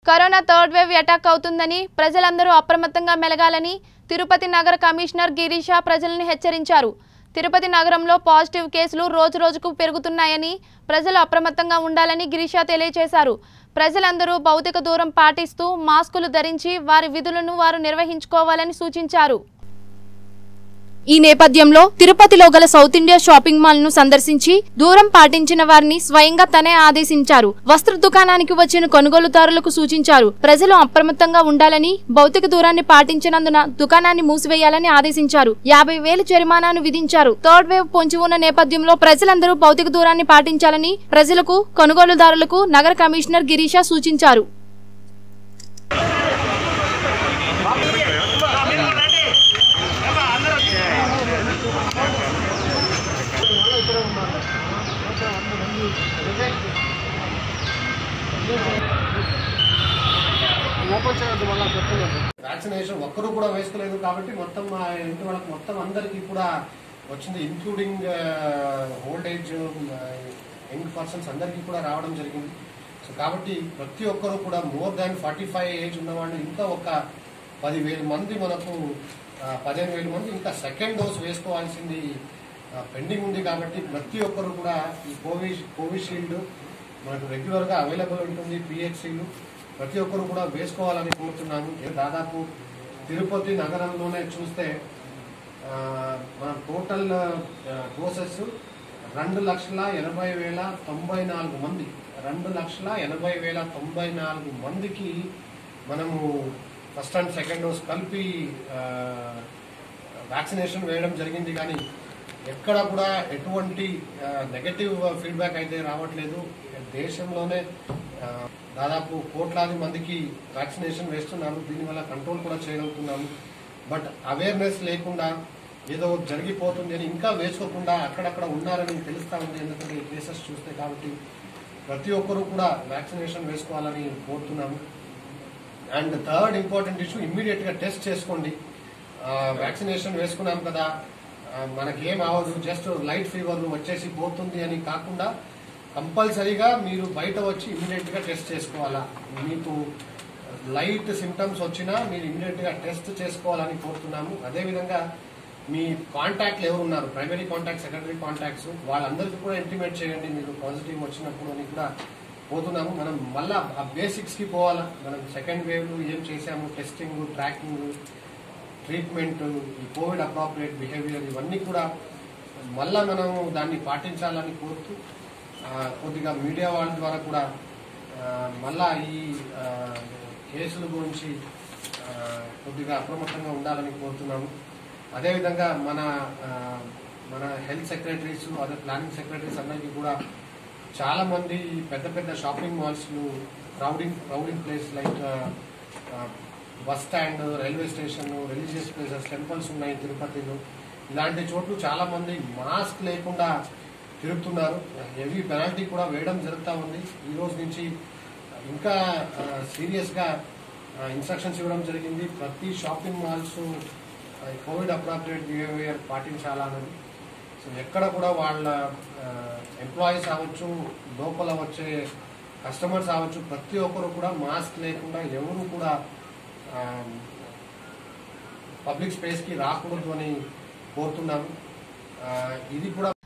corona third wave attack అవుతుందని ప్రజలందరూ అప్రమత్తంగా మెలగాలని తిరుపతి నగర కమిషనర్ గిరీష ప్రజలను హెచ్చరించారు తిరుపతి నగరంలో పాజిటివ్ కేసులు రోజు రోజుకు పెరుగుతున్నాయని ప్రజలు అప్రమత్తంగా ఉండాలని గిరీష తెలియజేశారు ప్రజలందరూ భౌతిక దూరం పాటిస్తూ మాస్కులు ధరించి వారి విధులను వారు నిర్వహించుకోవాలని సూచించారు ఈ నేపథ్యంలో తిరుపతిలో గల సౌత్ ఇండియా షాపింగ్ మాల్ ను సందర్శించి దూరం పాటించిన వారిని స్వయంగా తనే ఆదేశించారు వస్త్ర దుకాణానికి వచ్చిన కొనుగోలుదారులకు సూచించారు ప్రజలు అప్రమత్తంగా ఉండాలని భౌతిక దూరాన్ని పాటించినందున దుకాణాన్ని మూసివేయాలని ఆదేశించారు యాభై వేలు జరిమానాను విధించారు థర్డ్ వేవ్ పొంచి ఉన్న నేపథ్యంలో ప్రజలందరూ భౌతిక దూరాన్ని పాటించాలని ప్రజలకు కొనుగోలుదారులకు నగర కమిషనర్ గిరీష సూచించారు ఓపెన్ చేయొద్దు మళ్ళీ చెప్తున్నాను వ్యాక్సినేషన్ ఒక్కరు కూడా వేసుకోలేదు కాబట్టి మొత్తం మా ఇంటి వాళ్ళకి మొత్తం అందరికీ కూడా వచ్చింది including old age young persons అందరికీ కూడా రావడం జరిగింది సో కాబట్టి ప్రతి ఒక్కరు కూడా more than forty five age ఉన్నవాళ్ళు ఇంకా ఒక పదివేల మంది మనకు ఆ, పదిహేను వేల మంది ఇంకా సెకండ్ డోస్ వేసుకోవాల్సింది పెండింగ్ ఉంది కాబట్టి ప్రతి ఒక్కరు కూడా ఈ కోవి కోవిషీల్డ్ మనకు రెగ్యులర్ గా అవైలబుల్ ఉంటుంది పిహెచ్సీలు ప్రతి ఒక్కరు కూడా వేసుకోవాలని కోరుతున్నాను దాదాపు తిరుపతి నగరంలోనే చూస్తే ఆ, మన టోటల్ డోసెస్ రెండు లక్షల ఎనభై వేల తొంభై నాలుగు మంది రెండు లక్షల ఎనభై వేల తొంభై నాలుగు మందికి మనము ఫస్ట్ అండ్ సెకండ్ డోస్ కలిపి వ్యాక్సినేషన్ వేయడం జరిగింది కానీ ఎక్కడ కూడా ఎటువంటి నెగటివ్ ఫీడ్బ్యాక్ అయితే రావట్లేదు దేశంలోనే ఆ, దాదాపు కోట్లాది మందికి వ్యాక్సినేషన్ వేస్తున్నారు దీనివల్ల కంట్రోల్ కూడా చేయగలుగుతున్నాము బట్ అవేర్నెస్ లేకుండా ఏదో జరిగిపోతుంది అని ఇంకా వేసుకోకుండా అక్కడక్కడ ఉన్నారని తెలుస్తా ఉంది ఎందుకంటే ఈ కేసెస్ చూస్తే కాబట్టి ప్రతి ఒక్కరూ కూడా వ్యాక్సినేషన్ వేసుకోవాలని కోరుతున్నాము and third important issue immediate గా టెస్ట్ చేసుకోండి వ్యాక్సినేషన్ వేసుకున్నాం కదా ఆ, మనకేం అవ్వదు జస్ట్ లైట్ ఫీవర్ వచ్చేసి పోతుంది అని కాకుండా కంపల్సరీగా మీరు బయట వచ్చి ఇమ్మీడియట్ గా టెస్ట్ చేసుకోవాలా మీకు లైట్ సిమ్టమ్స్ వచ్చినా మీరు ఇమ్మీడియట్ గా టెస్ట్ చేసుకోవాలని కోరుతున్నాము అదేవిధంగా మీ కాంటాక్ట్లు ఎవరు ఉన్నారు ప్రైమరీ కాంటాక్ట్ సెకండరీ కాంటాక్ట్స్ వాళ్ళందరికీ కూడా ఇంటిమేట్ చేయండి మీరు పాజిటివ్ వచ్చినప్పుడు అని కూడా పోతున్నాము మనం మళ్ళా ఆ బేసిక్స్ కి పోవాలా మనం సెకండ్ వేవ్ ఏం చేశాము టెస్టింగ్ ట్రాకింగ్ ట్రీట్మెంట్ ఈ కోవిడ్ అప్రాప్రియేట్ బిహేవియర్ ఇవన్నీ కూడా మళ్ళా మనం దాన్ని పాటించాలని కోరుతూ ఆ, కొద్దిగా మీడియా వాళ్ళ ద్వారా కూడా ఆ, మళ్ళా ఈ ఆ, కేసుల గురించి ఆ, కొద్దిగా అప్రమత్తంగా ఉండాలని కోరుతున్నాము అదేవిధంగా మన ఆ, మన హెల్త్ సెక్రటరీస్ అదే ప్లానింగ్ సెక్రటరీస్ అందరికీ కూడా చాలా మంది పెద్ద పెద్ద shopping malls crowding crowding place like bus stand railway station religious places temples ఉన్నాయి తిరుపతిలో ఇలాంటి చోట్లు చాలా మంది మాస్క్ లేకుండా తిరుగుతున్నారు హెవీ పెనాల్టీ కూడా వేయడం జరుగుతూ ఉంది ఈ రోజు నుంచి ఇంకా సీరియస్ గా ఇన్స్ట్రక్షన్స్ ఇవ్వడం జరిగింది ప్రతి shopping malls covid appropriate behaviour పాటించాలన్నది సో ఎక్కడ కూడా వాళ్ళ ఎంప్లాయీస్ అవ్వచ్చు లోపల వచ్చే కస్టమర్స్ అవ్వచ్చు ప్రతి ఒక్కరు కూడా మాస్క్ లేకుండా ఎవరు కూడా పబ్లిక్ స్పేస్ కి రాకూడదు అని కోరుతున్నాము ఆ, ఇది కూడా